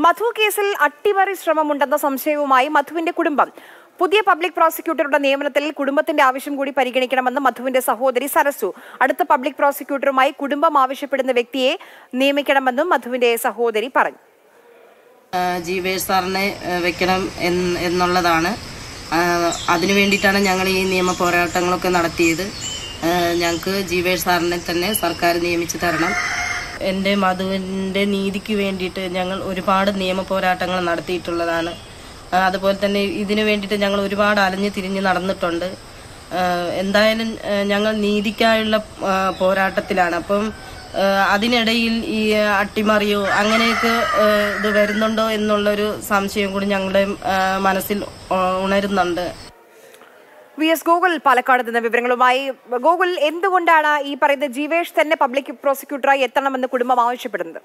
മധു കേസിൽ അട്ടിമറി ശ്രമമുണ്ടെന്ന സംശയവുമായി മധുവിന്റെ കുടുംബം പുതിയ പബ്ലിക് പ്രോസിക്യൂട്ടറുടെ നിയമനത്തിൽ കുടുംബത്തിന്റെ ആവശ്യം കൂടി പരിഗണിക്കണമെന്ന് മധുവിന്റെ സഹോദരി സരസു അടുത്ത പബ്ലിക് പ്രോസിക്യൂട്ടറുമായി കുടുംബം ആവശ്യപ്പെടുന്ന വ്യക്തിയെ നിയമിക്കണമെന്നും മധുവിന്റെ സഹോദരി പറഞ്ഞു ആ, ജീവേഷ് സാറിനെ ആ, വെക്കണം എന്ന് എന്നുള്ളതാണ് ആ, അതിനു വേണ്ടിയിട്ടാണ് ഞങ്ങൾ ഈ നിയമ പോരാട്ടങ്ങളൊക്കെ നടത്തിയത് ആ, ഞങ്ങൾക്ക് ജീവേഷ് സാറിനെ തന്നെ സർക്കാർ നിയമിച്ചു തരണം എൻ്റെ മധുവിൻ്റെ നീതിക്ക് വേണ്ടിയിട്ട് ഞങ്ങൾ ഒരുപാട് നിയമ പോരാട്ടങ്ങൾ നടത്തിയിട്ടുള്ളതാണ് ആ, അതുപോലെ തന്നെ ഇതിനു വേണ്ടിയിട്ട് ഞങ്ങൾ ഒരുപാട് അലഞ്ഞു തിരിഞ്ഞ് നടന്നിട്ടുണ്ട് ആ, എന്തായാലും ആ, ഞങ്ങൾ നീതിക്കായുള്ള ആ, പോരാട്ടത്തിലാണ് അപ്പം ആ, അതിനിടയിൽ ഈ അട്ടിമറിയോ അങ്ങനെയൊക്കെ ആ, ഇത് വരുന്നുണ്ടോ എന്നുള്ളൊരു സംശയം കൂടി ഞങ്ങളുടെ ആ, മനസ്സിൽ ഉ- ഉണരുന്നുണ്ട് വി എസ് ഗോകുൽ പാലക്കാട് നിന്ന് വിവരങ്ങളുമായി ഗോകുൽ എന്തുകൊണ്ടാണ് ഈ പറയുന്ന ജീവേഷ് തന്നെ പബ്ലിക് പ്രോസിക്യൂട്ടറായി എത്തണമെന്ന് കുടുംബം ആവശ്യപ്പെടുന്നത്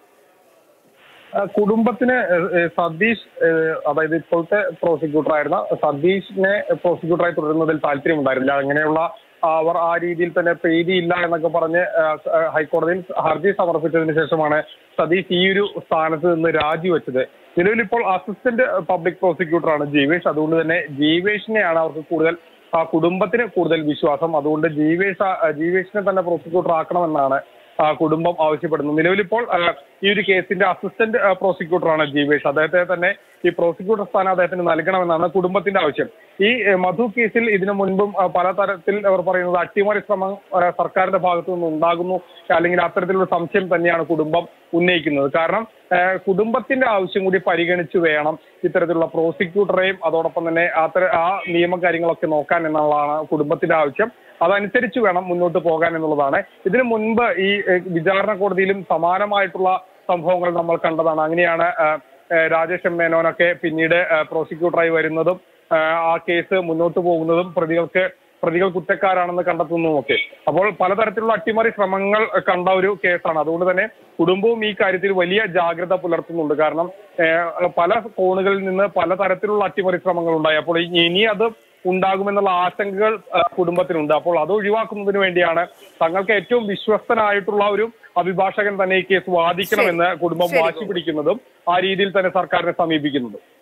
ആ, കുടുംബത്തിന് ഏഹ്, ഏഹ്, സതീഷ് ഏഹ്, അതായത് ഇപ്പോഴത്തെ പ്രോസിക്യൂട്ടർ ആയിരുന്ന സതീഷിനെ പ്രോസിക്യൂട്ടറായി തുടരുന്നതിൽ താല്പര്യമുണ്ടായിരുന്നില്ല അങ്ങനെയുള്ള ആ, അവർ ആ രീതിയിൽ തന്നെ പ്രീതിയില്ല എന്നൊക്കെ പറഞ്ഞ് ആ, ആ, ഹൈക്കോടതിയിൽ ഹർജി സമർപ്പിച്ചതിന് ശേഷമാണ് സതീഷ് ഈ ഒരു സ്ഥാനത്ത് നിന്ന് രാജിവെച്ചത് നിലവിൽ ഇപ്പോൾ അസിസ്റ്റന്റ് പബ്ലിക് പ്രോസിക്യൂട്ടറാണ് ജീവേഷ് അതുകൊണ്ട് തന്നെ ജീവേഷിനെയാണ് അവർക്ക് കൂടുതൽ ആ കുടുംബത്തിന് കൂടുതൽ വിശ്വാസം അതുകൊണ്ട് ജീവേഷ് ആ- ജീവേഷിനെ തന്നെ പ്രോസിക്യൂട്ടർ ആക്കണമെന്നാണ് ആ, കുടുംബം ആവശ്യപ്പെടുന്നു നിലവിലിപ്പോൾ ആ, ഈ ഒരു കേസിന്റെ അസിസ്റ്റന്റ് ആ, പ്രോസിക്യൂട്ടറാണ് ജീവേഷ് അദ്ദേഹത്തെ തന്നെ ഈ പ്രോസിക്യൂട്ടർ സ്ഥാനം അദ്ദേഹത്തിന് നൽകണമെന്നാണ് കുടുംബത്തിന്റെ ആവശ്യം ഈ ഏ, മധു കേസിൽ ഇതിനു മുൻപും ആ, പലതരത്തിൽ അവർ പറയുന്നത് അട്ടിമറി ശ്രമം ആ, സർക്കാരിന്റെ ഭാഗത്തു നിന്ന് ഉണ്ടാകുന്നു അല്ലെങ്കിൽ അത്തരത്തിലുള്ള സംശയം തന്നെയാണ് കുടുംബം ഉന്നയിക്കുന്നത് കാരണം ആ, കുടുംബത്തിന്റെ ആവശ്യം കൂടി പരിഗണിച്ചു വേണം ഇത്തരത്തിലുള്ള പ്രോസിക്യൂട്ടറെയും അതോടൊപ്പം തന്നെ അത്തര ആ നിയമകാര്യങ്ങളൊക്കെ നോക്കാൻ എന്നുള്ളതാണ് കുടുംബത്തിന്റെ ആവശ്യം അതനുസരിച്ച് വേണം മുന്നോട്ട് പോകാൻ എന്നുള്ളതാണ് ഇതിനു മുൻപ് ഈ ഏഹ്, വിചാരണ കോടതിയിലും സമാനമായിട്ടുള്ള സംഭവങ്ങൾ നമ്മൾ കണ്ടതാണ് അങ്ങനെയാണ് ഏഹ്, ഏഹ്, രാജേഷ് എം മേനോനൊക്കെ പിന്നീട് ഏഹ്, പ്രോസിക്യൂട്ടറായി വരുന്നതും ഏഹ്, ആ കേസ് മുന്നോട്ട് പോകുന്നതും പ്രതികൾക്ക് പ്രതികൾ കുറ്റക്കാരാണെന്ന് കണ്ടെത്തുന്നതുമൊക്കെ അപ്പോൾ പലതരത്തിലുള്ള അട്ടിമറി ശ്രമങ്ങൾ കണ്ട ഒരു കേസാണ് അതുകൊണ്ട് തന്നെ കുടുംബവും ഈ കാര്യത്തിൽ വലിയ ജാഗ്രത പുലർത്തുന്നുണ്ട് കാരണം ഏഹ്, പല കോണുകളിൽ നിന്ന് പലതരത്തിലുള്ള അട്ടിമറി ശ്രമങ്ങൾ ഉണ്ടായി അപ്പോൾ ഇനി ഇനി അത് ഉണ്ടാകുമെന്നുള്ള ആശങ്കകൾ ആ, കുടുംബത്തിനുണ്ട് അപ്പോൾ അത് ഒഴിവാക്കുന്നതിന് വേണ്ടിയാണ് തങ്ങൾക്ക് ഏറ്റവും വിശ്വസ്തനായിട്ടുള്ള ഒരു അഭിഭാഷകൻ തന്നെ ഈ കേസ് വാദിക്കണമെന്ന് കുടുംബം ശരി. വാശി പിടിക്കുന്നതും ആ രീതിയിൽ തന്നെ സർക്കാരിനെ സമീപിക്കുന്നതും